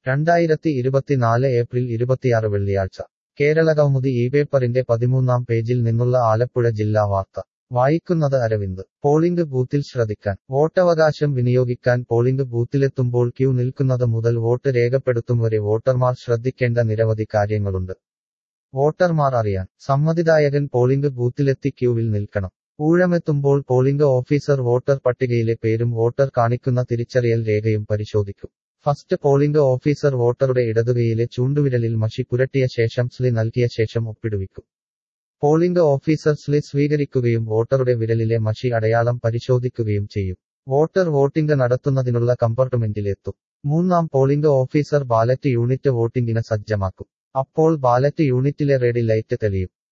രണ്ടായിരത്തി ഇരുപത്തിനാല് ഏപ്രിൽ ഇരുപത്തിയാറ് വെള്ളിയാഴ്ച കേരള കൗമുദി ഈ പേപ്പറിന്റെ പതിമൂന്നാം പേജിൽ നിന്നുള്ള ആലപ്പുഴ ജില്ലാ വാർത്ത വായിക്കുന്നത് അരവിന്ദ് പോളിംഗ് ബൂത്തിൽ ശ്രദ്ധിക്കാൻ വോട്ടവകാശം വിനിയോഗിക്കാൻ പോളിംഗ് ബൂത്തിലെത്തുമ്പോൾ ക്യൂ നിൽക്കുന്നത് മുതൽ വോട്ട് രേഖപ്പെടുത്തും വരെ വോട്ടർമാർ ശ്രദ്ധിക്കേണ്ട നിരവധി കാര്യങ്ങളുണ്ട് വോട്ടർമാർ അറിയാൻ സമ്മതിദായകൻ പോളിംഗ് ബൂത്തിലെത്തി ക്യൂവിൽ നിൽക്കണം ഊഴമെത്തുമ്പോൾ പോളിംഗ് ഓഫീസർ വോട്ടർ പട്ടികയിലെ പേരും വോട്ടർ കാണിക്കുന്ന തിരിച്ചറിയൽ രേഖയും പരിശോധിക്കും ഫസ്റ്റ് പോളിംഗ് ഓഫീസർ വോട്ടറുടെ ഇടതുകൈയിലെ ചൂണ്ടുവിരലിൽ മഷി പുരട്ടിയ ശേഷം സ്ലി നൽകിയ ശേഷം ഒപ്പിടുവിക്കും പോളിംഗ് ഓഫീസർ സ്ലി സ്വീകരിക്കുകയും വോട്ടറുടെ വിരലിലെ മഷി അടയാളം പരിശോധിക്കുകയും ചെയ്യും വോട്ടർ വോട്ടിംഗ് നടത്തുന്നതിനുള്ള കമ്പാർട്ട്മെന്റിലെത്തും മൂന്നാം പോളിംഗ് ഓഫീസർ ബാലറ്റ് യൂണിറ്റ് വോട്ടിംഗിന് സജ്ജമാക്കും അപ്പോൾ ബാലറ്റ് യൂണിറ്റിലെ റെഡ് ലൈറ്റ് തെളിയും